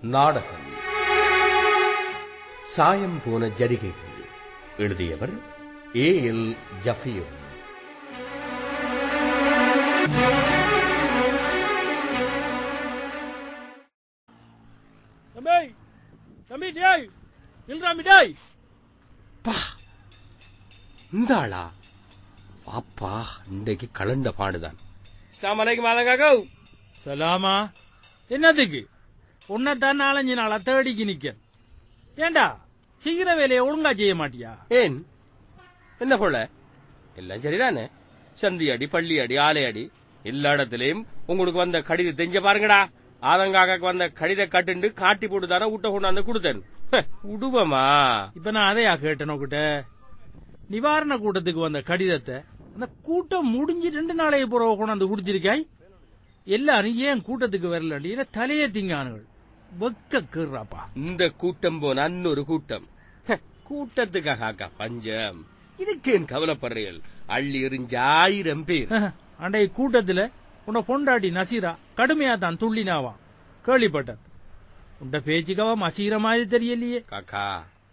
நாடகம் சாயம் போன ஜரிகைகள் எழுதியவர் ஏ எல் ஜஃபியூர் தம்பி தம்பி டேய் நில்றாமி டேய் பா இந்த ஆளா வாப்பா இன்றைக்கு கலண்ட பாடுதான் அஸ்ஸலாமு அலைக்கும் ஆதங்காக்கோ சலாமா என்னத்துக்கு உன்னைத்தான் நாலஞ்சு நாளா தேடிக்கு நிக்க ஏண்டா செய்கிற வேலையை ஒழுங்கா செய்ய மாட்டியா ஏன் என்ன போல எல்லாம் சரிதானே சந்தி அடி பள்ளி அடி ஆலை அடி எல்லா இடத்துலயும் உங்களுக்கு வந்த கடிதம் தெரிஞ்ச பாருங்கடா ஆதங்காக்கு வந்த கடித கட்டுண்டு காட்டி போட்டு தானே ஊட்ட கொண்டாந்து கொடுத்தேன் ஹ, உடுவமா இப்ப நான் அதையா கேட்டேன் உக்கிட்ட நிவாரண கூட்டத்துக்கு வந்த கடிதத்தை அந்த கூட்டம் முடிஞ்சு ரெண்டு நாளைக்கு பிறகு கொண்டாந்து குடிச்சிருக்காய் எல்லாரும் ஏன் கூட்டத்துக்கு வரலன்னு தலையே திங்கானுகள் வெக்க கீறாப்பா இந்த கூட்டம் போன அன்னொரு கூட்டம் ஹ, கூட்டத்துக்காக அக்கா பஞ்சம் இதுக்கேன் கவலைப்படுறீர்கள் அள்ளி எறிஞ்ச ஆயிரம் பேர் அன்றைய கூட்டத்துல உன்னை பொண்டாட்டி நசீரா கடுமையா தான் துள்ளினாவாம் கேள்விப்பட்டேன் உண்ட பேச்சுக்கவா மசீர மாதிரி தெரியலையே காக்கா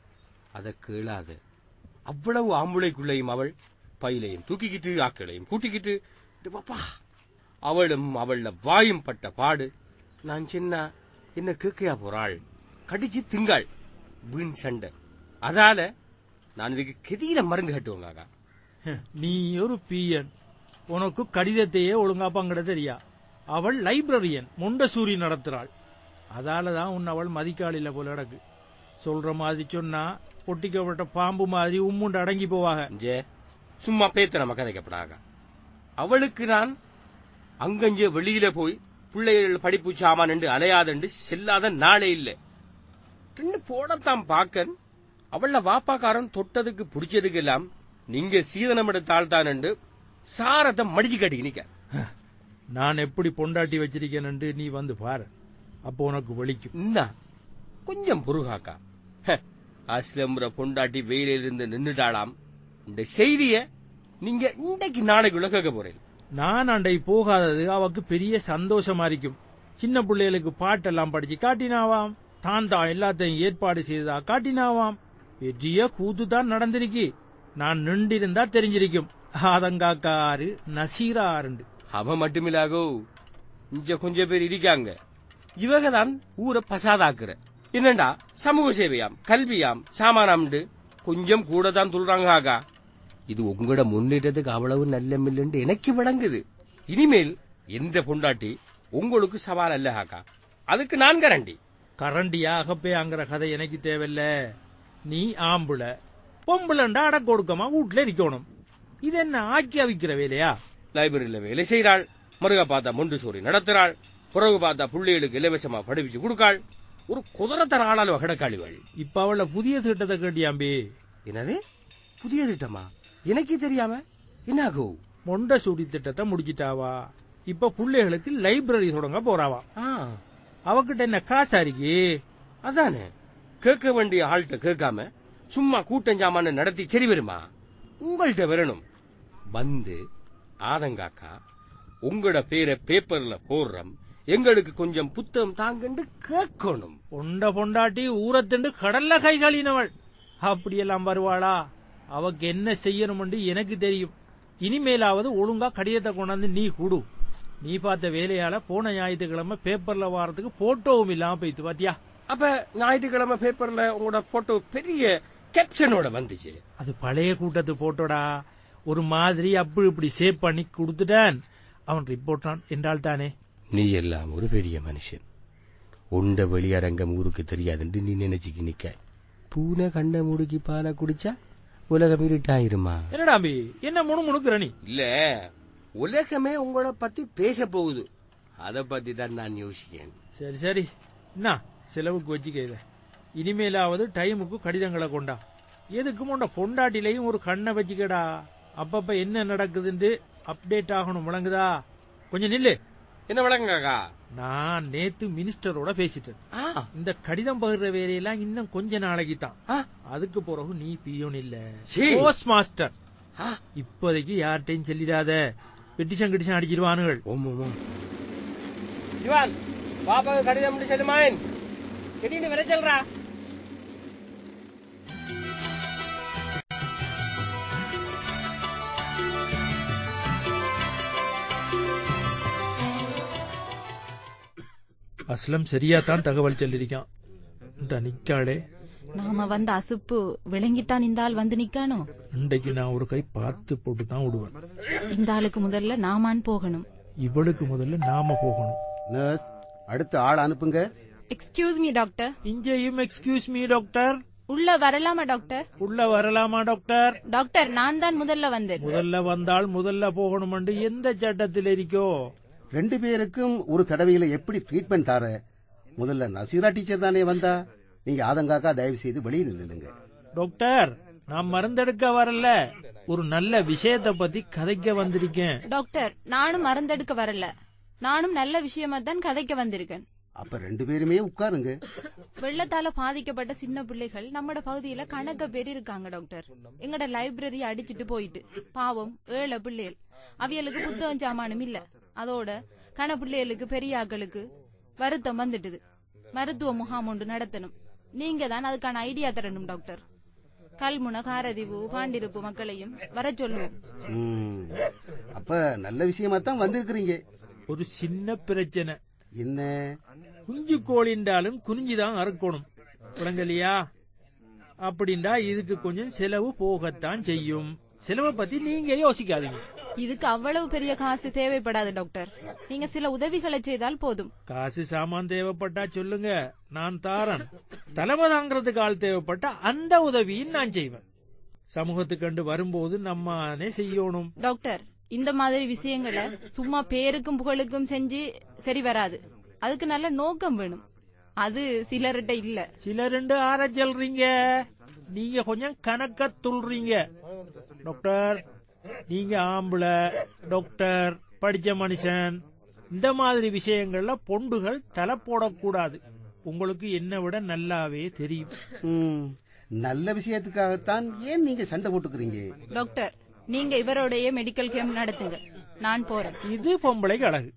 அத கேளாது அவ்வளவு ஆம்புளைக்குள்ளையும் அவள் பையிலையும் தூக்கிக்கிட்டு ஆக்களையும் கூட்டிக்கிட்டு இது பாப்பா அவளும் அவள வாயும் பட்ட பாடு நான் சின்ன என்ன கேக்கையா போறாள் கடிச்சு திங்காள் வீண் சண்டை அதால நான் இதுக்கு கெதியில மருந்து கட்டுவோங்க காக்கா நீ ஒரு பிஎன் உனக்கு கடிதத்தையே ஒழுங்கா பங்கிட தெரியா அவள் லைப்ரரியன் மொண்டசூரி நடத்துறாள் அதாலதான் உன் அவள் மதிக்காளில போல கிடக்கு சொல்ற மாதிரி சொன்னா ஒட்டிக்கப்பட்ட பாம்பு மாதிரி உம்முண்டு அடங்கி போவாங்க ஜே சும்மா பேத்த நம்ம கதைக்கப்படாக அவளுக்கு நான் அங்கஞ்ச வெளியில போய் பிள்ளைகள் படிப்பு சாமான் என்று அலையாதண்டு செல்லாத நாளே இல்ல தின்னு போடத்தான் பாக்கன் அவள வாப்பாக்காரன் தொட்டதுக்கு பிடிச்சதுக்கு எல்லாம் நீங்க சீதனம் எடுத்தால் தான் என்று சாரத்தை மடிச்சு கட்டி நிக்க நான் எப்படி பொண்டாட்டி வச்சிருக்கேன்னு நீ வந்து பாரு அப்போ உனக்கு வலிக்கும் இன்னா கொஞ்சம் பொறுகாக்கா ஹ, அஸ்லம்ற பொண்டாட்டி வெயிலில் இருந்து நின்னுட்டாளாம் இந்த செய்திய நீங்க இன்றைக்கு நாளைக்குள்ள கேட்க போறேன் நான் அண்டை போகாதது அவக்கு பெரிய சந்தோஷமா இருக்கும் சின்ன பிள்ளைகளுக்கு பாட்டெல்லாம் படிச்சு காட்டினாவாம் தான் தான் எல்லாத்தையும் ஏற்பாடு செய்ததா காட்டினாவாம் பெரிய கூத்து தான் நடந்திருக்கு நான் நின்றிருந்தா தெரிஞ்சிருக்கும் ஆதங்காக்காரு நசீராருண்டு அவன் மட்டுமில்லாகோ இங்க கொஞ்சம் பேர் இருக்காங்க இவங்க தான் ஊரை பசாதாக்குற என்னண்டா சமூக சேவையாம் கல்வியாம் சாமானாம்ண்டு கொஞ்சம் கூட தான் துள்றாங்க ஆகா இது உங்களோட முன்னேற்றத்துக்கு அவ்வளவு நல்ல மில்லுண்டு எனக்கு விளங்குது இனிமேல் எந்த பொண்டாட்டி உங்களுக்கு சவால் அல்ல ஆகா அதுக்கு நான் கரண்டி கரண்டியா அகப்பேங்கிற கதை எனக்கு தேவையில்ல நீ ஆம்புல பொம்புலண்டா அடக்க கொடுக்கமா வீட்டுல இருக்கணும் இது என்ன ஆக்கி அவிக்கிற வேலையா லைப்ரரியில வேலை செய்றாள் மருக பார்த்தா மொண்டு சோரி நடத்துறாள் பிறகு பார்த்தா பிள்ளைகளுக்கு இலவசமா படிப்பிச்சு கொடுக்காள் ஒரு குதிரத்தர ஆளால் கிடக்காளிவாள் இப்ப அவள புதிய திட்டத்தை கேட்டியாம்பி என்னது புதிய திட்டமா எனக்கே தெரியாம என்னாகோ மொண்ட சூடி திட்டத்தை முடிச்சிட்டாவா இப்ப பிள்ளைகளுக்கு லைப்ரரி தொடங்க போறாவா ஆ, அவகிட்ட என்ன காசா இருக்கு அதானே கேட்க வேண்டிய ஆள்கிட்ட கேட்காம சும்மா கூட்டஞ்சாமான்னு நடத்தி சரி வருமா உங்கள்கிட்ட வரணும் வந்து ஆதங்காக்கா உங்களோட பேரை பேப்பர்ல போடுறோம் எங்களுக்கு கொஞ்சம் புத்தகம் தாங்கன்னு கேட்கணும் உண்ட பொண்டாட்டி ஊரத்திண்டு கடல்ல கை கழினவள் அப்படியெல்லாம் வருவாளா அவக்கு என்ன செய்யணும்னு எனக்கு தெரியும் இனிமேலாவது ஒழுங்கா கடிதத்தை கொண்டாந்து நீ குடு நீ பார்த்த வேலையால போன ஞாயிற்றுக்கிழமை பேப்பர்ல வாரத்துக்கு போட்டோவும் இல்லாம போயிட்டு பாத்தியா அப்ப ஞாயிற்றுக்கிழமை பேப்பர்ல உங்களோட போட்டோ பெரிய கேப்ஷனோட வந்துச்சு அது பழைய கூட்டத்து போட்டோடா ஒரு மாதிரி அப்படி இப்படி சேவ் பண்ணி கொடுத்துட்டான் அவன் ரிப்போர்ட்டான் என்றால் தானே நீ எல்லாம் ஒரு பெரிய மனுஷன் உண்ட வெளியரங்கம் ஊருக்கு தெரியாதுன்னு நீ நினைச்சுக்கி நிக்க பூனை கண்ட முடுக்கி பாலை குடிச்சா உலகம் இருட்டாயிருமா என்னடாம்பி என்ன முணு முணுக்குற நீ இல்ல உலகமே உங்கள பத்தி பேச போகுது அத பத்தி தான் நான் யோசிக்கேன் சரி சரி என்ன செலவுக்கு வச்சுக்க இத இனிமேலாவது டைமுக்கு கடிதங்களை கொண்டா எதுக்கு முண்ட பொண்டாட்டிலையும் ஒரு கண்ணை வச்சுக்கடா அப்பப்ப என்ன நடக்குதுன்னு அப்டேட் ஆகணும் விளங்குதா கொஞ்சம் நில்லு என்ன விளங்காக்கா நான் நேத்து மினிஸ்டரோட பேசிட்டேன் ஆ, இந்த கடிதம் பகிர்ற வேலையெல்லாம் இன்னும் கொஞ்ச நாளைக்கு தான் ஆ, அதுக்கு பிறகு நீ பியோன் இல்ல சீ. போஸ்ட் மாஸ்டர் ஆ. இப்போதைக்கு யார்கிட்டையும் சொல்லிடாத பெட்டிஷன் கிட்டிஷன் அடிச்சிருவானுகள் ஓம் ஓம் ஓம். சிவான் பாப்பாக்கு கடிதம் செல்லுமாயன் திடீர்னு வர சொல்றா அஸ்லம் சரியா தான் தகவல் சொல்லிருக்கான் இந்த நிக்காளே நாம வந்த அசுப்பு விளங்கித்தான் இந்த ஆள் வந்து நிக்கானோ இன்றைக்கு நான் ஒரு கை பார்த்து போட்டு தான் விடுவேன் இந்த ஆளுக்கு முதல்ல நாமான் போகணும் இவளுக்கு முதல்ல நாம போகணும் நர்ஸ் அடுத்த ஆள் அனுப்புங்க எக்ஸ்கியூஸ் மீ டாக்டர் இங்கேயும் எக்ஸ்கியூஸ் மீ டாக்டர் உள்ள வரலாமா டாக்டர் உள்ள வரலாமா டாக்டர் டாக்டர் நான் தான் முதல்ல வந்தேன் முதல்ல வந்தால் முதல்ல போகணுமென்று எந்த சட்டத்தில் இருக்கோ ரெண்டு பேருக்கும் ஒரு தடவையில எப்படி ட்ரீட்மெண்ட் தார முதல்ல நசீரா டீச்சர் தானே வந்தா நீங்க ஆதங்காக்கா தயவு செய்து வெளியே நில்லுங்க டாக்டர் நான் மருந்தெடுக்க வரல ஒரு நல்ல விஷயத்தை பத்தி கதைக்க வந்திருக்கேன் டாக்டர் நானும் மருந்தெடுக்க வரல நானும் நல்ல விஷயமா தான் கதைக்க வந்திருக்கேன் அப்ப ரெண்டு பேருமே உட்காருங்க வெள்ளத்தால பாதிக்கப்பட்ட சின்ன பிள்ளைகள் நம்மட பகுதியில கணக்க பேர் இருக்காங்க டாக்டர் எங்கட லைப்ரரி அடிச்சிட்டு போயிட்டு பாவம் ஏழை பிள்ளைகள் அவியலுக்கு புத்தகம் சாமானும் இல்ல அதோட கன பிள்ளைகளுக்கு பெரிய ஆக்களுக்கு வருத்தம் வந்துட்டுது மருத்துவ முகாம் ஒன்று நடத்தணும் நீங்க தான் அதுக்கான ஐடியா தரணும் டாக்டர் கல்முனை காரதிவு பாண்டிருப்பு மக்களையும் வர சொல்லுவோம் ம், அப்ப நல்ல விஷயமா தான் வந்திருக்கிறீங்க ஒரு சின்ன பிரச்சனை என்ன குஞ்சு கோழின்றாலும் குனிஞ்சுதான் அறுக்கணும் விளங்கலையா அப்படின்டா இதுக்கு கொஞ்சம் செலவு போகத்தான் செய்யும் செலவை பத்தி நீங்க யோசிக்காதீங்க இதுக்கு அவ்வளவு பெரிய காசு தேவைப்படாது டாக்டர் நீங்க சில உதவிகளை செய்தால் போதும் காசு சாமான் தேவைப்பட்டா சொல்லுங்க நான் தாரன் தலைமை தாங்கிறதுக்கு ஆள் தேவைப்பட்டா அந்த உதவியும் நான் செய்வேன் சமூகத்துக்கு கண்டு வரும்போது நம்மானே செய்யணும் டாக்டர் இந்த மாதிரி விஷயங்களை சும்மா பேருக்கும் புகழுக்கும் செஞ்சு சரி வராது அதுக்கு நல்ல நோக்கம் வேணும் அது சிலர்கிட்ட இல்ல சில ரெண்டு ஆற சொல்றீங்க நீங்க கொஞ்சம் கணக்க துள்றீங்க டாக்டர் நீங்க ஆம்பளை டாக்டர் படிச்ச மனுஷன் இந்த மாதிரி விஷயங்கள்ல பொண்டுகள் தலை போடக்கூடாது உங்களுக்கு என்ன விட நல்லாவே தெரியும் ம், நல்ல விஷயத்துக்காகத்தான் ஏன் நீங்க சண்டை போட்டுக்கிறீங்க டாக்டர் நீங்க இவரோடைய மெடிக்கல் கேம்ப் நடத்துங்க நான் போறேன் இது பொம்பளைக்கு அழகு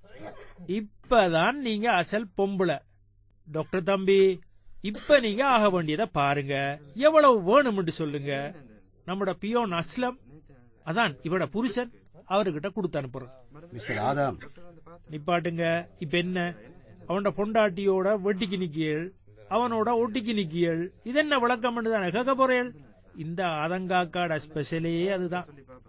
இப்பதான் நீங்க அசல் பொம்பளை டாக்டர் தம்பி இப்ப நீங்க ஆக வேண்டியதை பாருங்க எவ்வளவு வேணும்னு சொல்லுங்க நம்மட பியோன் அஸ்லம் அதான் இவட புருஷன் அவர்கிட்ட கொடுத்து அனுப்புறேன் மிஸ்டர் ஆதாம் நிப்பாட்டுங்க இப்ப என்ன அவனோட பொண்டாட்டியோட வெட்டிக்கு நிக்கியல் அவனோட ஒட்டிக்கு நிக்கியல் இது என்ன விளக்கம் தானே கேட்க போறேன் இந்த அதங்காக்காட ஸ்பெஷலே அதுதான்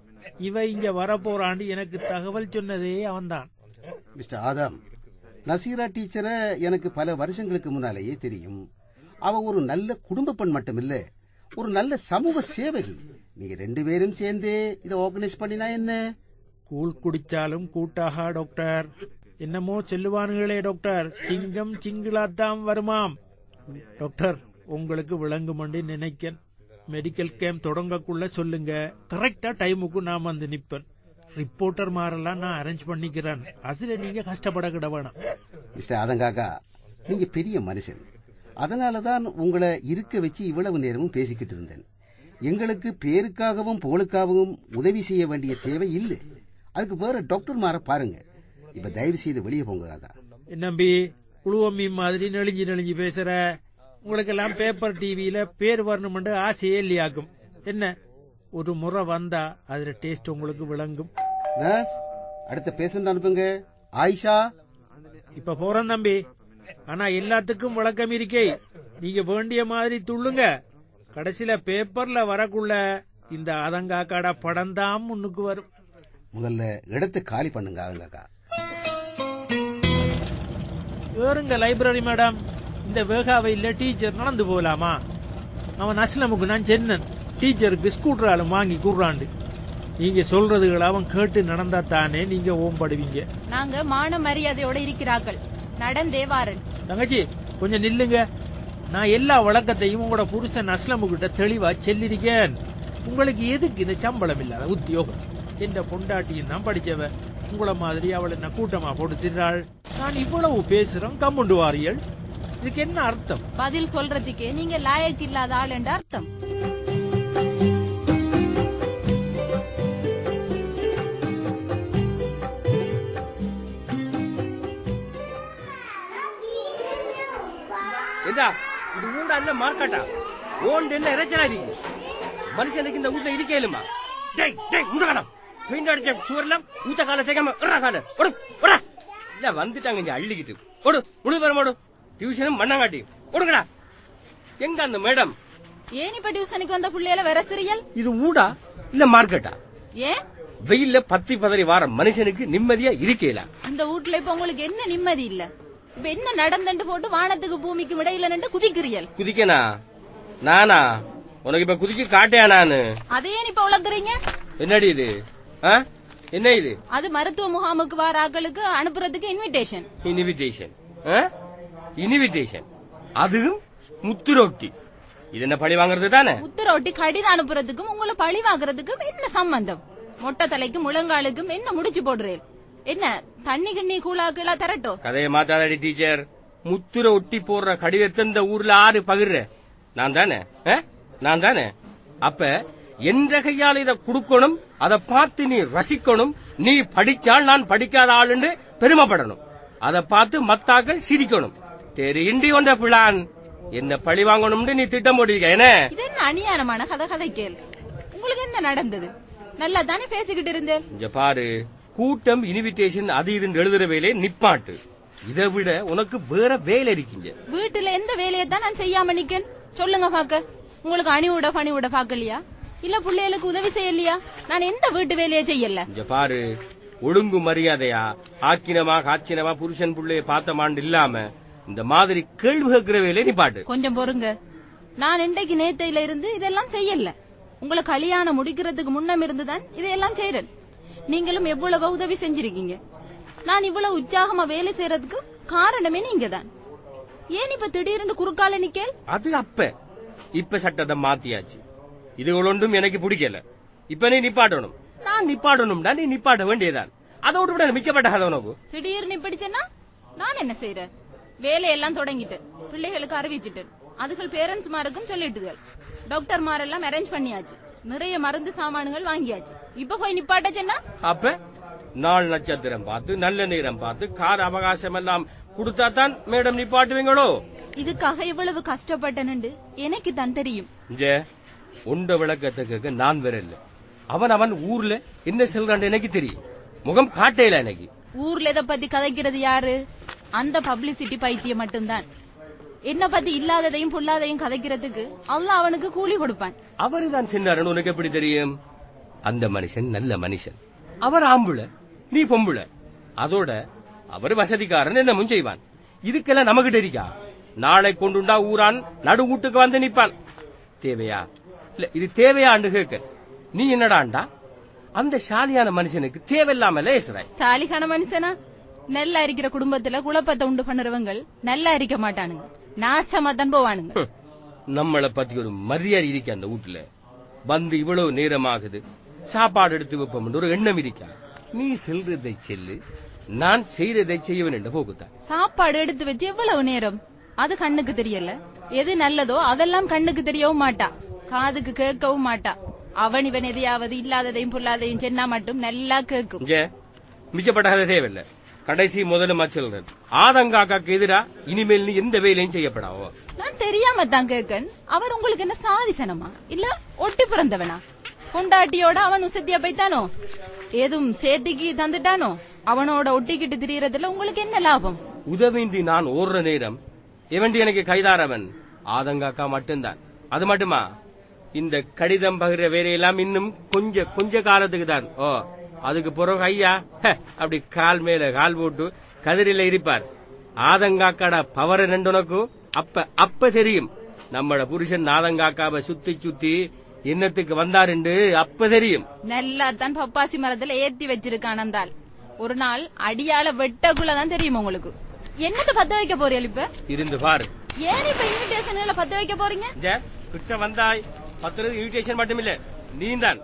இவ இங்க வரப்போறாண்டு எனக்கு தகவல் சொன்னதே அவன்தான் மிஸ்டர் ஆதாம் நசீரா டீச்சரை எனக்கு பல வருஷங்களுக்கு முன்னாலேயே தெரியும் அவ ஒரு நல்ல குடும்ப பெண் மட்டுமில்ல ஒரு நல்ல சமூக சேவகி நீங்க ரெண்டு பேரும் சேர்ந்து இதை ஆர்கனைஸ் பண்ணினா என்ன கூழ் குடிச்சாலும் கூட்டாகா டாக்டர் என்னமோ செல்லுவானுங்களே டாக்டர் சிங்கம் சிங்கிளாத்தான் வருமாம் டாக்டர் உங்களுக்கு விளங்குமண்டி நினைக்கேன் மெடிக்கல் கேம்ப் தொடங்கக்குள்ள சொல்லுங்க கரெக்டா டைமுக்கு நான் வந்து நிப்பேன் ரிப்போர்ட்டர் மாரெல்லாம் நான் அரேஞ்ச் பண்ணிக்கிறேன் அதுல நீங்க கஷ்டப்பட கிட வேணாம் மிஸ்டர் ஆதங்காக்கா நீங்க பெரிய மனுஷன் அதனாலதான் உங்களை இருக்க வச்சு இவ்வளவு நேரமும் பேசிக்கிட்டு இருந்தேன் எங்களுக்கு பேருக்காகவும் புகழுக்காகவும் உதவி செய்ய வேண்டிய தேவை இல்லை அதுக்கு வேற டாக்டர் மாற பாருங்க இப்ப தயவு செய்து வெளியே போங்க காக்கா நம்பி குழுவம்மி மாதிரி நெளிஞ்சு நெளிஞ்சு பேசுற உங்களுக்கெல்லாம் பேப்பர் டிவியில பேர் வரணுமென்று ஆசையே இல்லையாக்கும் என்ன ஒரு முறை வந்தா அதுல டேஸ்ட் உங்களுக்கு விளங்கும் நர்ஸ் அடுத்த பேஷண்ட் அனுப்புங்க ஆயிஷா இப்ப போறேன் தம்பி ஆனா எல்லாத்துக்கும் விளக்கம் இருக்கே நீங்க வேண்டிய மாதிரி துள்ளுங்க கடைசியில பேப்பர்ல வரக்குள்ள இந்த அதங்காக்காட படம் தான் முன்னுக்கு வரும் முதல்ல இடத்தை காலி பண்ணுங்க ஆதங்காக்கா ஏறுங்க லைப்ரரி மேடம் இந்த வேகாவையில் டீச்சர் நடந்து போகலாமா அவன் அஸ்லமுக்கு நான் சென்னன் டீச்சருக்கு ஸ்கூட்டராலும் வாங்கி கூடுறாண்டு நீங்க சொல்றதுகளை அவன் கேட்டு நடந்தா தானே நீங்க ஓம்படுவீங்க நாங்க மான மரியாதையோட இருக்கிறார்கள் நடந்தே வாரன் தங்கச்சி கொஞ்சம் நில்லுங்க நான் எல்லா வழக்கத்தையும் உங்களோட புருஷன் அஸ்லமு கிட்ட தெளிவா சொல்லிருக்கேன் உங்களுக்கு எதுக்கு இந்த சம்பளம் இல்லாத உத்தியோகம் என்ற பொண்டாட்டியும் தான் படிச்சவ உங்கள மாதிரி அவள் என்ன கூட்டமா போட்டு தின்றாள் நான் இவ்வளவு பேசுறேன் கம்முண்டு வாரியல் இதுக்கு என்ன அர்த்தம் பதில் சொல்றதுக்கே நீங்க லாயக்கு இல்லாத ஆள் என்ற அர்த்தம் ஏண்டா ஊடா இல்ல மார்க்கெட்டா ஓண்டு என்ன இறைச்சலாடி மனுஷனுக்கு இந்த வீட்டுல இருக்கேலுமா டேய் டேய் முண்டகணம் பெயிண்ட் அடிச்ச சுவர்லாம் ஊத்த கால தேக்காம இறா கால ஓடு ஓடா இல்ல வந்துட்டாங்க இங்க அள்ளிக்கிட்டு ஓடு முழு பேரும் ஓடு டியூஷனும் மண்ணாங்காட்டி ஓடுங்கடா எங்க அந்த மேடம் ஏன் இப்ப டியூஷனுக்கு வந்த பிள்ளையில வேற சிறியல் இது ஊடா இல்ல மார்க்கெட்டா ஏன் வெயில்ல பத்தி பதறி வார மனுஷனுக்கு நிம்மதியா இருக்கல இந்த வீட்ல இப்ப உங்களுக்கு என்ன நிம்மதி இல்ல இப்ப என்ன நடந்துட்டு போட்டு வானத்துக்கு பூமிக்கு இடையில நின்று குதிக்கிறீர்கள் குதிக்கனா நானா உனக்கு இப்ப குதிச்சு காட்டியா நானு அதே ஏன் இப்ப உழந்துறீங்க என்னடி இது ஆ? என்ன இது அது மருத்துவ முகாமுக்கு வர ஆட்களுக்கு அனுப்புறதுக்கு இன்விடேஷன் இன்விடேஷன் இன்விடேஷன் அதுவும் முத்து ரொட்டி இது என்ன பழி வாங்குறது தானே உத்தரவட்டி கடிதம் அனுப்புறதுக்கும் உங்களை பழி வாங்குறதுக்கும் என்ன சம்பந்தம் மொட்டை தலைக்கும் முழங்காலுக்கும் என்ன முடிச்சு போடுறேன் என்ன தண்ணி கிண்ணி கூழாக்குலா தரட்டோ கதையை மாத்தாதடி டீச்சர் முத்துர ஒட்டி போடுற கடிதத்தை இந்த ஊர்ல ஆறு பகிர்ற நான் தானே ஆ? நான் தானே அப்ப எந்த கையால இத குடுக்கணும் அதை பார்த்து நீ ரசிக்கணும் நீ படிச்சால் நான் படிக்காத ஆளுன்னு பெருமைப்படணும் அதை பார்த்து மத்தாக்கள் சிரிக்கணும் தெரியுண்டி ஒன்ற பிளான் என்ன பழி வாங்கணும்னு நீ திட்டம் போட்டிருக்க என்ன இது என்ன அநியாயமான கதை கதை கேள் உங்களுக்கு என்ன நடந்தது நல்லா தானே பேசிக்கிட்டு இருந்தேன் இங்க பாரு கூட்டம் இன்விடேஷன் அது இதுன்னு எழுதுற வேலையை நிப்பாட்டு இதை விட உனக்கு வேற வேலை இருக்கீங்க வீட்டுல எந்த வேலையை தான் நான் செய்யாம நிக்கேன் சொல்லுங்க பாக்க உங்களுக்கு அணிவிட பணிவிட பாக்கலையா இல்ல பிள்ளைகளுக்கு உதவி செய்யலையா நான் எந்த வீட்டு வேலையை செய்யல இங்க பாரு ஒழுங்கு மரியாதையா ஆக்கினமா காச்சினமா புருஷன் புள்ளைய பார்த்தமான்னு இல்லாம இந்த மாதிரி கேள்வி கேட்கிற வேலையை நிப்பாட்டு கொஞ்சம் பொறுங்க நான் இன்றைக்கு நேத்தையில இருந்து இதெல்லாம் செய்யல உங்களை கல்யாணம் முடிக்கிறதுக்கு முன்னம் இருந்துதான் இதையெல்லாம் செய்யறேன் நீங்களும் எவ்வளவு உதவி செஞ்சிருக்கீங்க நான் இவ்வளவு உற்சாகமா வேலை செய்யறதுக்கு காரணமே நீங்க தான் ஏன் இப்ப திடீர்னு குறுக்கால நிக்கேல் அது அப்ப இப்ப சட்டத்தை மாத்தியாச்சு இது ஒன்றும் எனக்கு பிடிக்கல இப்ப நீ நிப்பாட்டணும் நான் நிப்பாட்டணும்டா நீ நிப்பாட்ட வேண்டியதான் அதோட விட மிச்சப்பட்ட கதை உனக்கு திடீர்னு இப்படிச்சேன்னா நான் என்ன செய்யறேன் வேலையெல்லாம் தொடங்கிட்டேன் பிள்ளைகளுக்கு அறிவிச்சிட்டேன் அதுகள் பேரண்ட்ஸ் மாருக்கும் சொல்லிட்டுகள் டாக்டர் மாரெல்லாம் அரேஞ்ச் பண்ணியாச்சு நிறைய மருந்து சாமான்கள் வாங்கியாச்சு இப்ப போய் நிப்பாட்டச்சேன்னா அப்ப நாள் நட்சத்திரம் பார்த்து நல்ல நேரம் பார்த்து கார் அவகாசம் எல்லாம் கொடுத்தா தான் மேடம் நிப்பாட்டுவீங்களோ இதுக்காக இவ்வளவு கஷ்டப்பட்டனு எனக்கு தான் தெரியும் இங்க உண்ட விளக்கத்துக்கு நான் வரல அவன் அவன் ஊர்ல என்ன செல்றான் எனக்கு தெரியும் முகம் காட்டையில எனக்கு ஊர்ல இத பத்தி கதைக்கிறது யாரு அந்த பப்ளிசிட்டி பைத்தியம் மட்டும்தான் என்ன பத்தி இல்லாததையும் பொல்லாதையும் கதைக்கிறதுக்கு அல்லாஹ் அவனுக்கு கூலி கொடுப்பான் அவரு தான் சென்றாருன்னு உனக்கு எப்படி தெரியும் அந்த மனுஷன் நல்ல மனுஷன் அவர் ஆம்புல நீ பொம்புல அதோட அவர் வசதிக்காரன் என்னமும் செய்வான் இதுக்கெல்லாம் நமக்கு தெரியா நாளை கொண்டுண்டா ஊரான் நடு வீட்டுக்கு வந்து நிப்பான் தேவையா இல்ல இது தேவையான்னு கேட்க நீ என்னடாண்டா அந்த ஷாலியான மனுஷனுக்கு தேவையில்லாம லேசுறாய் சாலிகான மனுஷனா நல்லா இருக்கிற குடும்பத்துல குழப்பத்தை உண்டு பண்ணுறவங்க நல்லா இருக்க மாட்டானுங்க நாசமா தான் போவானுங்க ஹம். நம்மள பத்தி ஒரு மரியாதை இருக்கு அந்த வீட்டுல வந்து இவ்வளவு நேரம் ஆகுது சாப்பாடு எடுத்து வைப்போம் ஒரு எண்ணம் இருக்கா நீ செல்றதை செல்லு நான் செய்யறதை செய்யவன் என்ற போக்குத்தான் சாப்பாடு எடுத்து வச்சு எவ்வளவு நேரம் அது கண்ணுக்கு தெரியல எது நல்லதோ அதெல்லாம் கண்ணுக்கு தெரியவும் மாட்டா காதுக்கு கேட்கவும் மாட்டா அவன் இவன் எதையாவது இல்லாததையும் பொல்லாதையும் சென்னா மட்டும் நல்லா கேட்கும் இங்க மிச்சப்பட்ட கதை தேவையில்லை கடைசி முதலுமா சொல்றேன் ஆதங்காக்காக்கு எதிரா இனிமேல் நீ எந்த வேலையும் செய்யப்படாவோ நான் தெரியாம தான் கேட்கன் அவர் உங்களுக்கு என்ன சாதிசனமா இல்ல ஒட்டி பிறந்தவனா கொண்டாட்டியோட அவன் உசத்தியா போய்த்தானோ ஏதும் சேர்த்திக்கு தந்துட்டானோ அவனோட ஒட்டிக்கிட்டு திரியறதுல உங்களுக்கு என்ன லாபம் உதவின்றி நான் ஓடுற நேரம் எவண்டி எனக்கு கைதாரவன் ஆதங்காக்கா மட்டும்தான் அது மட்டுமா இந்த கடிதம் பகிர வேலையெல்லாம் இன்னும் கொஞ்ச கொஞ்ச காலத்துக்கு தான் ஓ அதுக்கு பிறகு ஐயா ஹ, அப்படி கால் மேல கால் போட்டு கதிரில இருப்பார் ஆதங்காக்காட பவர நண்டுனக்கு அப்ப அப்ப தெரியும் நம்மள புருஷன் ஆதங்காக்காவை சுத்தி சுத்தி என்னத்துக்கு வந்தாருண்டு அப்ப தெரியும் நல்லா தான் பப்பாசி மரத்துல ஏத்தி வச்சிருக்கான் அந்தால் ஒரு நாள் அடியால வெட்டக்குள்ளதான் தெரியும் உங்களுக்கு என்னத்த பத்த வைக்க போறீங்க இப்ப இருந்து பாரு ஏன் இப்ப இன்விடேஷன்ல பத்த வைக்க போறீங்க இந்த கிட்ட வந்தாய் பத்து இன்விடேஷன் மட்டுமில்ல நீதான்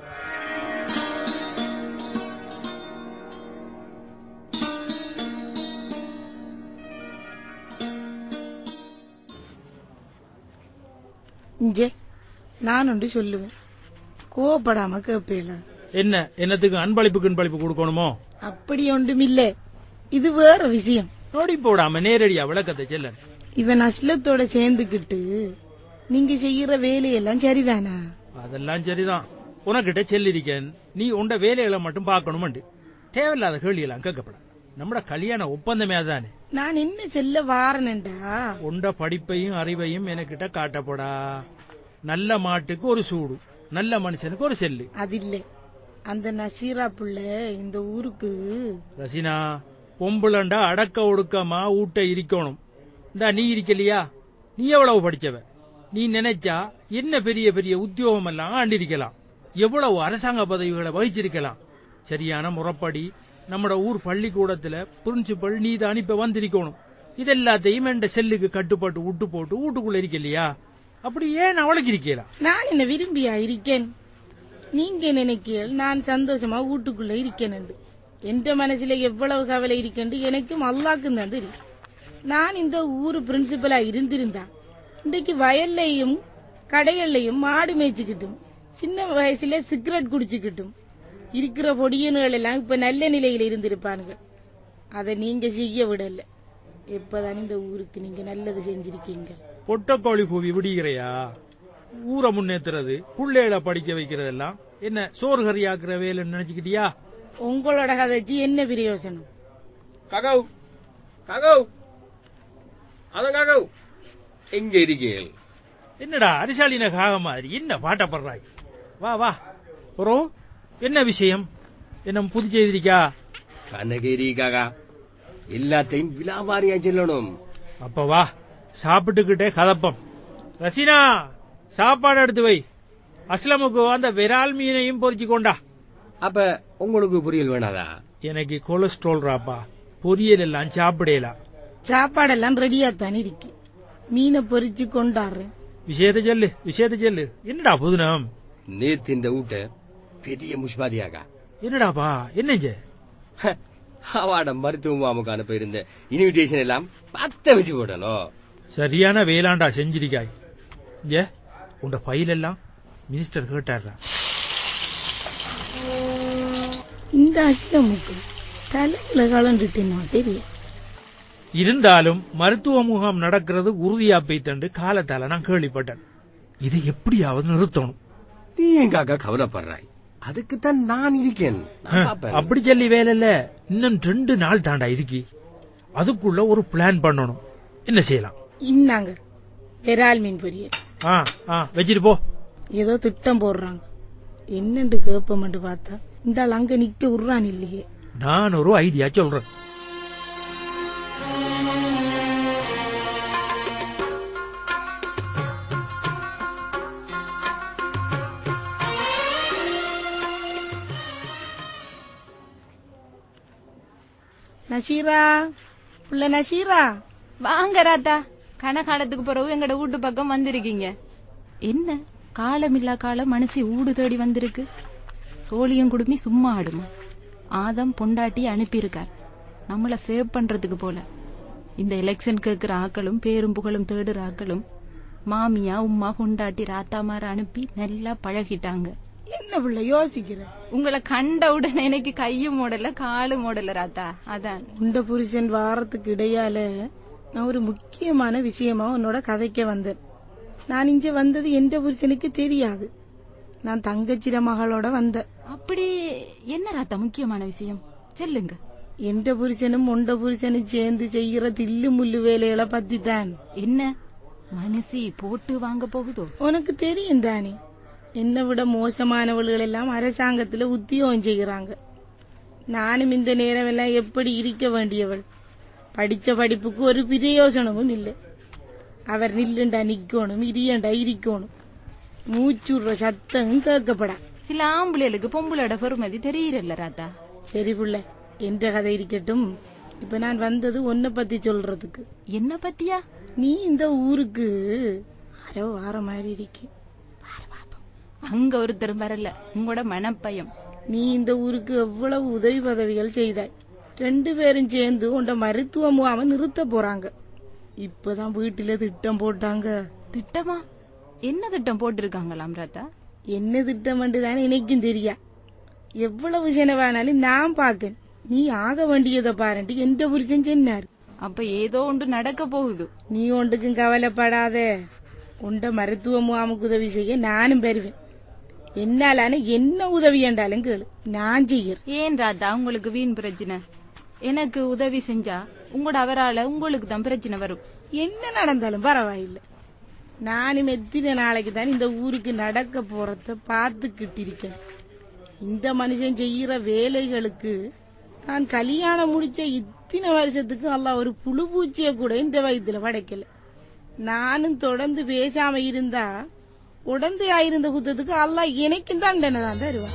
இங்கே நான் ஒன்று சொல்லுவேன் கோவப்படாம கேப்பேல என்ன என்னத்துக்கு அன்பளிப்பு கண்பளிப்பு கொடுக்கணுமோ அப்படி ஒன்றும் இல்ல இது வேற விஷயம் நோடி போடாம நேரடியா விளக்கத்தை செல்ல இவன் அஸ்லத்தோட சேர்ந்துக்கிட்டு நீங்க செய்யற வேலையெல்லாம் சரிதானா அதெல்லாம் சரிதான் உனக்கிட்ட செல்லிருக்கேன் நீ உண்ட வேலைகளை மட்டும் பார்க்கணுமண்டு தேவையில்லாத கேள்வியெல்லாம் கேட்கப்பட நம்மட கல்யாண ஒப்பந்தமே அதானே நான் என்ன செல்ல வாரனண்டா உண்ட படிப்பையும் அறிவையும் எனக்கிட்ட காட்டப்படா நல்ல மாட்டுக்கு ஒரு சூடு நல்ல மனுஷனுக்கு ஒரு செல்லு அது இல்ல அந்த நசீரா புள்ள இந்த ஊருக்கு ரசினா பொம்புலண்டா அடக்க ஒடுக்கமா ஊட்ட இருக்கணும் இந்தா நீ இருக்கலையா நீ எவ்வளவு படிச்சவ நீ நினைச்சா என்ன பெரிய பெரிய உத்தியோகம் எல்லாம் ஆண்டிருக்கலாம் எவ்வளவு அரசாங்க பதவிகளை வகிச்சிருக்கலாம் சரியான முறைப்படி நம்மட ஊர் பள்ளிக்கூடத்துல பிரின்சிபல் நீ தான் இப்ப வந்திருக்கணும் இதெல்லாத்தையும் என்ற செல்லுக்கு கட்டுப்பட்டு விட்டு போட்டு வீட்டுக்குள்ள இருக்கலையா அப்படி ஏன் அவளுக்கு இருக்கலாம் நான் என்ன விரும்பியா இருக்கேன் நீங்க நினைக்கிறீர்கள் நான் சந்தோஷமா வீட்டுக்குள்ள இருக்கேன் என்ற மனசுல எவ்வளவு கவலை இருக்கேன்னு எனக்கும் அல்லாக்கும் தான் தெரியும் நான் இந்த ஊரு பிரின்சிபலா இருந்திருந்தா இன்றைக்கு வயல்லையும் கடைகள்லையும் மாடு மேய்ச்சிக்கிட்டும் சின்ன வயசுல சிகரெட் குடிச்சுக்கிட்டும் இருக்கிற பொடியனுகள் எல்லாம் இப்ப நல்ல நிலையில இருந்திருப்பானுங்க அதை நீங்க செய்ய விடல எப்பதான் இந்த ஊருக்கு நீங்க நல்லது செஞ்சிருக்கீங்க பொட்டக்கோழி கூவி விடுகிறையா ஊரை முன்னேத்துறது புள்ளைகளை படிக்க வைக்கிறதெல்லாம் என்ன சோறு கறியாக்குற வேலைன்னு நினைச்சுக்கிட்டியா உங்களோட கதைக்கு என்ன பிரயோசனம் காகவ் காகவ் அதான் காகவ் எங்க இருக்கீர்கள் என்னடா அரிசாலின காக மாதிரி என்ன பாட்டப்படுறாய் வா வா ஒரு என்ன விஷயம் என்ன புது செய்திருக்கா கனகேரி காகா எல்லாத்தையும் விலாபாரியா செல்லணும் அப்ப வா சாப்பிட்டுக்கிட்டே கதப்பம் ரசீனா சாப்பாடு எடுத்து வை அஸ்லமுக்கு அந்த விரால் மீனையும் பொரிச்சு கொண்டா அப்ப உங்களுக்கு புரியல் வேணாதா எனக்கு கொலஸ்ட்ரால் ராப்பா பொரியல் எல்லாம் சாப்பிடலாம் சாப்பாடெல்லாம் ரெடியா தானே இருக்கு மீனை பொரிச்சு கொண்டாடுறேன் விஷயத்தை சொல்லு விஷயத்தை சொல்லு என்னடா புதுனம் நேத்து இந்த வீட்டை பெரிய முஷ்பாதியாகா என்னடாப்பா என்னஞ்ச அவாட மருத்துவ முகாமுக்கு அனுப்ப இருந்த இன்விடேஷன் எல்லாம் பத்த வச்சு போடணும் சரியான வேளாண்டா செஞ்சிருக்காய் ஏ உண்ட ஃபைல் எல்லாம் மினிஸ்டர் கேட்டாரா இந்த அசிலமுக்கு தலையில கலண்டுட்டேன்னா தெரியும் இருந்தாலும் மருத்துவ முகாம் நடக்கிறது உறுதியா போய்த்தண்டு காலத்தால நான் கேள்விப்பட்டேன் இதை எப்படியாவது நிறுத்தணும் நீ எங்காக்கா கவலைப்படுறாய் அதுக்குத்தான் நான் இருக்கேன் நான் பாப்பேன். அப்படி சொல்லி வேலை இல்ல இன்னும் ரெண்டு நாள் தாண்டா இருக்கு அதுக்குள்ள ஒரு பிளான் பண்ணணும் என்ன செய்யலாம் இன்னாங்க விரால் மீன் பொரியல் ஆ ஆ வச்சிட்டு போ ஏதோ திட்டம் போடுறாங்க என்னண்டு கேப்பமெண்டு பார்த்தா இந்த ஆள் அங்க நிக்க விடுறான் இல்லையே நான் ஒரு ஐடியா சொல்றேன் நசீரா புள்ள நசீரா வாங்க ராத்தா கனகாலத்துக்கு பிறகு எங்கட வீட்டு பக்கம் வந்திருக்கீங்க என்ன காலமில்லா காலம் மனசு ஊடு தேடி வந்திருக்கு சோழியம் குடுமி சும்மா ஆடுமா ஆதம் பொண்டாட்டி அனுப்பியிருக்கார் நம்மள சேவ் பண்றதுக்கு போல இந்த எலெக்ஷன் கேட்கிற ஆக்களும் பேரும் புகழும் தேடுற ஆக்களும் மாமியா உம்மா பொண்டாட்டி ராத்தாமார அனுப்பி நல்லா பழகிட்டாங்க என்ன புள்ள யோசிக்கிற உங்களை கண்ட உடனே எனக்கு கையும் ஓடல காலும் ஓடல ராத்தா அதான் உண்ட புருஷன் வாரத்துக்கு இடையால நான் ஒரு முக்கியமான விஷயமா உன்னோட கதைக்க வந்தேன் நான் இங்க வந்தது எந்த புருஷனுக்கு தெரியாது நான் தங்கச்சிர மகளோட வந்தேன் அப்படி என்ன ராத்தா முக்கியமான விஷயம் சொல்லுங்க எந்த புருஷனும் உண்ட புருஷனும் சேர்ந்து செய்யற தில்லு முள்ளு வேலைகளை பத்தி தான் என்ன மனசி போட்டு வாங்க போகுதோ உனக்கு தெரியும் தானே என்னை விட மோசமானவர்கள் எல்லாம் அரசாங்கத்துல உத்தியோகம் செய்கிறாங்க நானும் இந்த நேரம் எல்லாம் எப்படி இருக்க வேண்டியவள் படிச்ச படிப்புக்கு ஒரு பிரயோஜனமும் இல்லை அவர் நில்லுண்டா நிக்கணும் இரியண்டா இருக்கணும் மூச்சுடுற சத்தம் கேட்கப்படா சில ஆம்பளைகளுக்கு பொம்பளோட பெருமதி தெரியல ராத்தா சரி புள்ள என்ற கதை இருக்கட்டும் இப்ப நான் வந்தது உன்னை பத்தி சொல்றதுக்கு என்ன பத்தியா நீ இந்த ஊருக்கு யாரோ வார மாதிரி இருக்கு அங்க ஒருத்தரும் வரல உங்களோட மனப்பயம் நீ இந்த ஊருக்கு எவ்வளவு உதவி பதவிகள் செய்தாய் ரெண்டு பேரும் சேர்ந்து உண்ட மருத்துவ முகாம நிறுத்த போறாங்க இப்பதான் வீட்டுல திட்டம் போட்டாங்க திட்டமா என்ன திட்டம் போட்டிருக்காங்களாம் ராத்தா என்ன திட்டம் தானே எனக்கும் தெரியா எவ்வளவு செலவானாலும் நான் பாக்கேன் நீ ஆக வேண்டியதை பாருன்ட்டு எந்த புருஷன் சொன்னார் அப்ப ஏதோ ஒன்று நடக்க போகுது நீ ஒன்றுக்கும் கவலைப்படாத உண்ட மருத்துவ முகாமுக்கு உதவி செய்ய நானும் பெறுவேன் என்னாலான என்ன உதவி என்றாலும் கேளு நான் செய்யறேன் ஏன் ராதா உங்களுக்கு வீண் பிரச்சனை எனக்கு உதவி செஞ்சா உங்களோட அவரால உங்களுக்கு தான் பிரச்சனை வரும் என்ன நடந்தாலும் பரவாயில்லை நானும் எத்தனை நாளைக்கு தான் இந்த ஊருக்கு நடக்க போறத பார்த்துக்கிட்டு இருக்கேன் இந்த மனுஷன் செய்யற வேலைகளுக்கு தான் கல்யாணம் முடிச்ச இத்தனை வருஷத்துக்கு அல்லாஹ் ஒரு புழு பூச்சிய கூட இந்த வயதுல படைக்கல நானும் தொடர்ந்து பேசாம இருந்தா உடந்து ஆயிருந்த குத்தத்துக்கு அல்லாஹ் எனக்கும் தண்டனை தான் தருவான்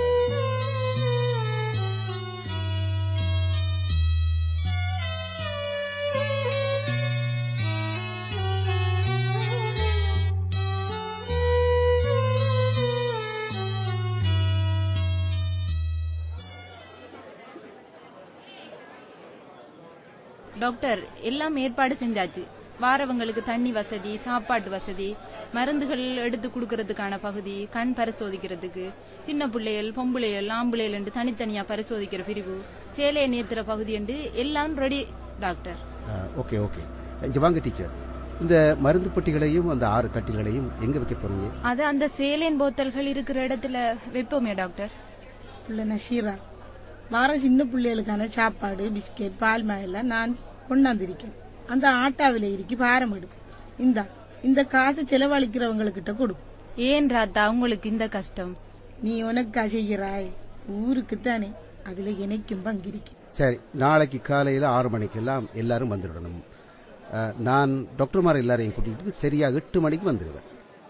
டாக்டர் எல்லாம் ஏற்பாடு செஞ்சாச்சு வாரவங்களுக்கு தண்ணி வசதி சாப்பாட்டு வசதி மருந்துகள் எடுத்து கொடுக்கறதுக்கான பகுதி கண் பரிசோதிக்கிறதுக்கு சின்ன பிள்ளைகள் பொம்பளைகள் ஆம்பளைகள் என்று தனித்தனியா பரிசோதிக்கிற பிரிவு சேலையை நேத்துற பகுதி என்று எல்லாம் ரெடி டாக்டர் ஓகே ஓகே இங்க வாங்க டீச்சர் இந்த மருந்து பெட்டிகளையும் அந்த ஆறு கட்டில்களையும் எங்க வைக்க போறீங்க அது அந்த சேலையின் போத்தல்கள் இருக்கிற இடத்துல வைப்போமே டாக்டர் பிள்ளை நஷீரா வார சின்ன பிள்ளைகளுக்கான சாப்பாடு பிஸ்கெட் பால் எல்லாம் நான் கொண்டாந்திருக்கேன் அந்த ஆட்டாவில இருக்கு பாரமிடு இந்தா இந்த காசை செலவழிக்கிறவங்ககிட்ட கொடு ஏன் ராத்தா உங்களுக்கு இந்த கஷ்டம் நீ உனக்கா செய்கிறாய் ஊருக்கு தானே அதுல எனக்கும் பங்கிருக்கு சரி நாளைக்கு காலையில ஆறு மணிக்கெல்லாம் எல்லாரும் வந்துடணும் அஹ், நான் டாக்டர்மார் எல்லாரையும் கூட்டிட்டு சரியா எட்டு மணிக்கு வந்துடுவேன்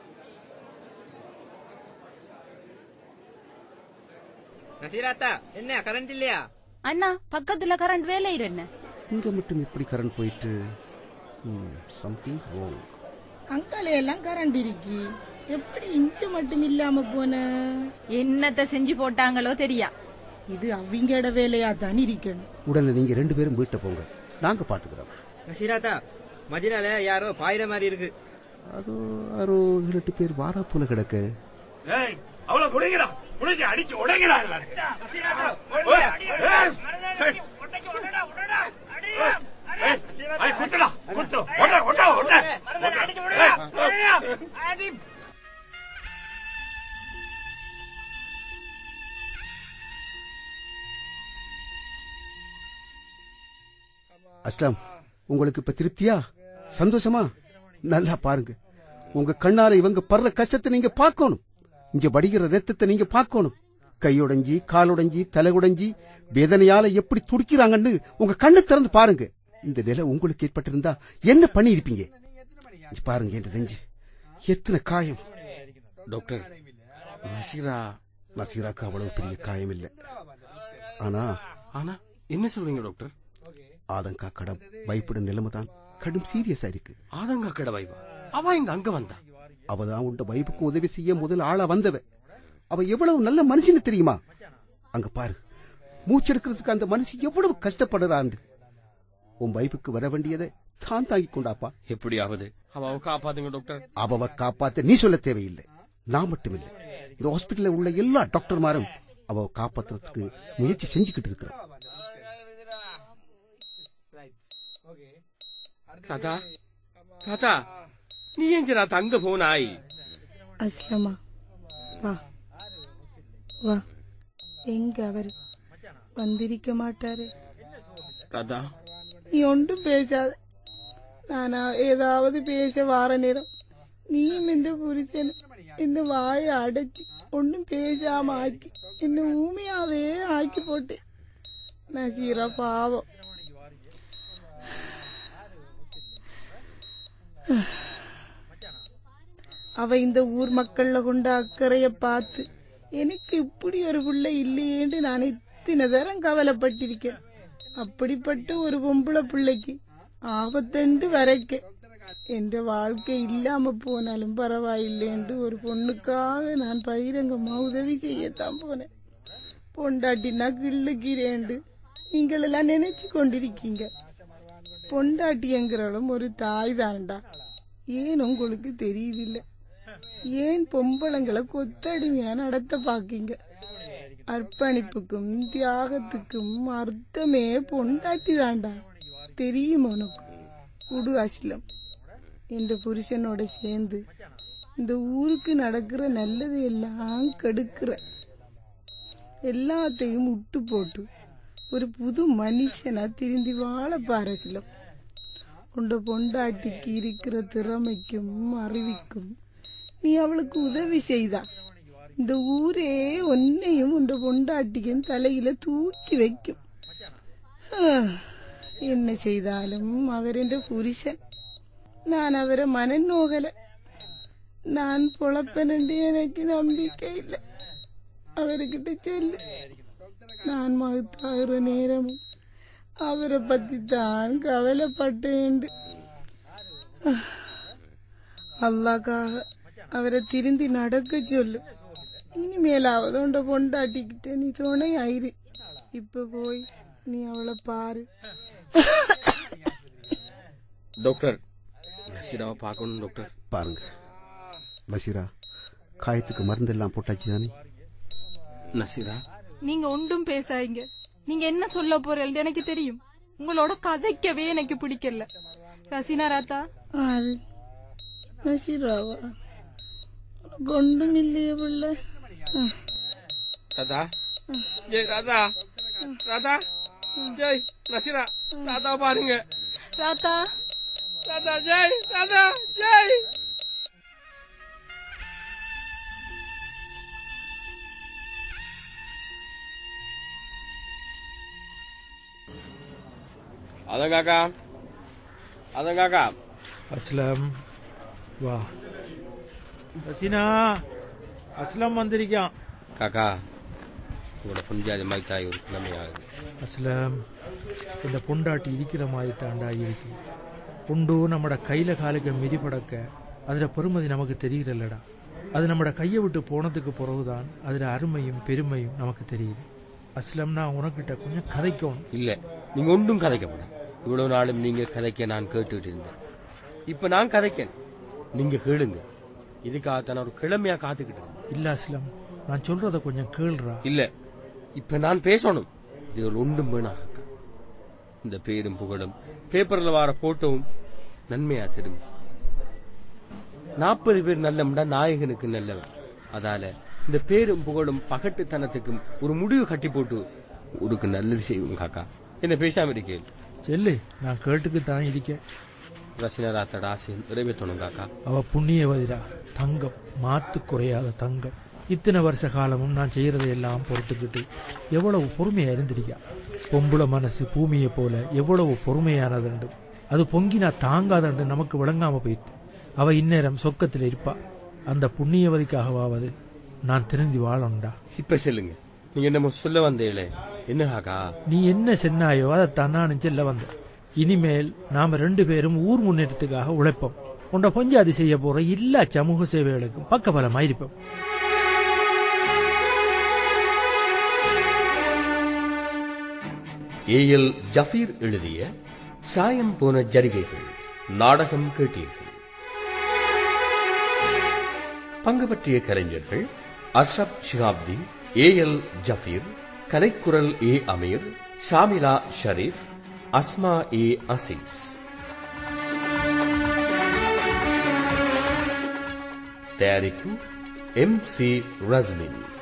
நசீராத்தா என்ன கரண்ட் இல்லையா அண்ணா பக்கத்துல கரண்ட் வேலை என்ன இங்க மட்டும் எப்படி கரண்ட் போயிட்டு சம்திங் wrong அங்கால எல்லாம் கரண்ட் இருக்கு எப்படி இஞ்ச மட்டும் இல்லாம போன என்னத்த செஞ்சு போட்டாங்களோ தெரியா இது அவங்களோட வேலையா தான் இருக்கணும் உடனே நீங்க ரெண்டு பேரும் வீட்டை போங்க நாங்க பாத்துக்கிறோம் நசீராத்தா மதினால யாரோ பாயிர மாதிரி இருக்கு அது யாரோ ஏழு எட்டு பேர் வாரா போல கிடக்கு ஏய் அவள முடிங்கடா முடிஞ்சு அடிச்சு உடைங்கடா எல்லாரும் குத்துடா குத்து ஒட்ட ஒட்ட ஒட்ட அஸ்லாம் உங்களுக்கு இப்ப திருப்தியா சந்தோஷமா நல்லா பாருங்க உங்க கண்ணால இவங்க படுற கஷ்டத்தை நீங்க பார்க்கணும் இங்க வடிகிற ரத்தத்தை நீங்க பார்க்கணும் கையுடைஞ்சி காலுடைஞ்சி தலை உடைஞ்சி வேதனையால எப்படி துடிக்கிறாங்கன்னு உங்க கண்ணை திறந்து பாருங்க இந்த நிலை உங்களுக்கு ஏற்பட்டிருந்தா என்ன பண்ணி இருப்பீங்க இங்க பாருங்க என் நெஞ்சு எத்தனை காயம் டாக்டர் நசீரா நசீராக்கு அவ்வளவு பெரிய காயம் இல்ல ஆனா ஆனா என்ன சொல்றீங்க டாக்டர் ஆதங்கா கடம் பயப்படும் நிலைமை தான் கடும் சீரியஸா இருக்கு ஆதங்கா கடை வைவா அவ இங்க அங்க வந்தா அவதான் உண்ட வைப்புக்கு உதவி செய்ய முதல் ஆளா வந்தவ அவ எவ்வளவு நல்ல மனுஷன்னு தெரியுமா அங்க பாரு மூச்செடுக்கிறதுக்கு அந்த மனுஷன் எவ்வளவு கஷ்டப்படுறான்னு உன் வைப்புக்கு வர வேண்டியதை தான் தாங்கிக் கொண்டாப்பா எப்படியாவது அவ காப்பாத்துங்க டாக்டர் அவவ காப்பாத்த நீ சொல்ல தேவையில்லை நான் மட்டும் இல்லை இந்த ஹாஸ்பிட்டல்ல உள்ள எல்லா டாக்டர்மாரும் அவ காப்பாத்துறதுக்கு முயற்சி செஞ்சுக்கிட்டு இருக்கிறான் தாத்தா தாத்தா நீ ஏன் ராத்தா அங்க போனாய் அஸ்லமா வா வா எங்க அவர் வந்திருக்க மாட்டாரு ராதா நீ ஒன்றும் பேசாத நானா ஏதாவது பேச வார நேரம் நீயும் என்ற புருஷன் என்ன வாய அடைச்சு ஒன்றும் பேசாம ஆக்கி என்ன ஊமையாவே ஆக்கி போட்டு நசீரா பாவம் அவ இந்த ஊர் மக்கள்ல கொண்ட அக்கறைய பார்த்து எனக்கு இப்படி ஒரு பிள்ளை இல்லையேன்னு நான் இத்தனை தரம் கவலைப்பட்டிருக்கேன் அப்படிப்பட்ட ஒரு பொம்பளை பிள்ளைக்கு ஆபத்தண்டு வரைக்க என்ற வாழ்க்கை இல்லாம போனாலும் பரவாயில்லைன்னு ஒரு பொண்ணுக்காக நான் பகிரங்கமா உதவி செய்யத்தான் போனேன் பொண்டாட்டினா கிள்ளுக்கிறேண்டு நீங்கள் எல்லாம் நினைச்சு கொண்டிருக்கீங்க பொண்டாட்டிங்கிறவளும் ஒரு தாய் தான்டா ஏன் உங்களுக்கு தெரியுதில்ல ஏன் பொம்பளைங்களை கொத்தடிமையா நடத்த பாக்கீங்க அர்ப்பணிப்புக்கும் தியாகத்துக்கும் அர்த்தமே பொண்டாட்டி தான்டா தெரியும் உனக்கு குடு அஸ்லம் என்ற புருஷனோட சேர்ந்து இந்த ஊருக்கு நடக்கிற நல்லது எல்லாம் கெடுக்கிற எல்லாத்தையும் விட்டு போட்டு ஒரு புது மனுஷனா திருந்தி வாழ பாரசிலம் உண்ட பொண்டாட்டிக்கு இருக்கிற திறமைக்கும் அறிவிக்கும் நீ அவளுக்கு உதவி செய்தா இந்த ஊரே ஒன்னையும் உண்ட பொண்டாட்டிக்கும் தலையில தூக்கி வைக்கும் ஆஹ், என்ன செய்தாலும் அவர் என்ற புருஷன் நான் அவரை மனநோகல நான் பொழப்பனண்டு எனக்கு நம்பிக்கை இல்லை அவர்கிட்ட சொல்லு நான் மகத்தாகிற நேரமும் அவரை பத்தி தான் கவலைப்பட்டேன் அல்லாக்காக அவரை திருந்தி நடக்க சொல்லு இனிமேலாவது உண்ட பொண்டாட்டிக்கிட்ட நீ துணை ஆயிரு இப்ப போய் நீ அவளை பாரு டாக்டர் நசீராவை பார்க்கணும் டாக்டர் பாருங்க பஷீரா காயத்துக்கு மருந்தெல்லாம் போட்டாச்சு தானே நசீரா நீங்க ஒன்றும் பேசாதீங்க நீங்க என்ன சொல்ல போறீங்க எனக்கு தெரியும் உங்களோட கதைக்கவே எனக்கு பிடிக்கல ரசீனா ராத்தா ஆறு நசீராவா உனக்கு ஒன்றும் இல்லையே பிள்ளை ஆ. ராதா ஜெய் ராதா ராதா ஜெய் நசீரா ராதா பாருங்க ராத்தா ராதா ஜெய் ராதா ஜெய் அதான் காக்கா அதான் காக்கா அஸ்லம் வா ரசீனா அஸ்லம் வந்திருக்கான் காக்கா உங்களோட பொஞ்சாதி மைத்தாய் ஒரு கிழமையாகுது அஸ்லம் இந்த பொண்டாட்டி இருக்கிற மாதிரி தாண்டா இருக்கு உண்டு நம்மட கையில காலுக்கு மிதிப்படக்க அதுல பெருமதி நமக்கு தெரியலடா அது நம்மட கையை விட்டு போனதுக்கு பிறகுதான் அதுல அருமையும் பெருமையும் நமக்கு தெரியுது அஸ்லம் நான் உனக்கிட்ட கொஞ்சம் கதைக்கணும் இல்ல நீங்க ஒன்றும் கதைக்கப்பட இவ்வளவு நாளும் நீங்க கதைக்க நான் கேட்டுட்டு இருந்தேன் இப்ப நான் கதைக்கேன் நீங்க கேளுங்க இதுக்காகத்தான் ஒரு கிழமையா காத்துக்கிட்டு இருந்தேன் இல்ல அஸ்லம் நான் சொல்றத கொஞ்சம் கேளுடா இல்ல இப்ப நான் பேசணும் இதுகள் ஒன்றும் வேணாம் அக்கா. இந்த பேரும் புகழும் பேப்பர்ல வர போட்டோவும் நன்மையா திரும்ப நாற்பது பேர் நல்லம்டா நாயகனுக்கு நல்லவன் அதால இந்த பேரும் புகழும் பகட்டுத்தனத்துக்கும் ஒரு முடிவு கட்டி போட்டு உனக்கு நல்லது செய்வோம் காக்கா என்ன பேசாம இருக்கேன் செல்லு நான் கேட்டுக்கு தான் இருக்கேன் ரசினராத்தோட ஆசை நிறைவேற்றணும் காக்கா அவ புண்ணியவதிரா தங்கம் மாத்து குறையாத தங்கம் இத்தனை வருஷ காலமும் நான் செய்யறதை எல்லாம் பொறுத்துக்கிட்டு எவ்வளவு பொறுமையா இருந்திருக்கா பொம்புள மனசு பூமியை போல எவ்வளவு பொறுமையானதுண்டு அது பொங்கினா தாங்காதண்டு நமக்கு விளங்காம போயிட்டு அவ இந்நேரம் சொக்கத்தில் இருப்பா அந்த புண்ணியவதிக்காகவாவது நான் திருந்தி வாழணும்டா இப்ப சொல்லுங்க நீங்க என்னமோ சொல்ல வந்தீங்களே என்ன காக்கா நீ என்ன சென்னாயோ அதைத்தான் நான் செல்ல வந்தேன் இனிமேல் நாம ரெண்டு பேரும் ஊர் முன்னேற்றத்துக்காக உழைப்போம் உண்ட பொஞ்சாதி செய்ய போற எல்லா சமூக சேவைகளுக்கும் பக்கபலமாயிருப்போம் ஏஎல் ஜஃபீர் எழுதிய சாயம் போன ஜரிகைகள் நாடகம் கேட்டீர்கள் பங்கு பற்றிய கலைஞர்கள் அஷ்ரப் ஷிகாப்தி ஏஎல் ஜஃபீர் கலைக்குரல் ஏ அமீர் ஷாமிலா ஷரீப் அஸ்மா ஏ அசீஸ் தயாரிப்பு எம் சி ரஸ்மின்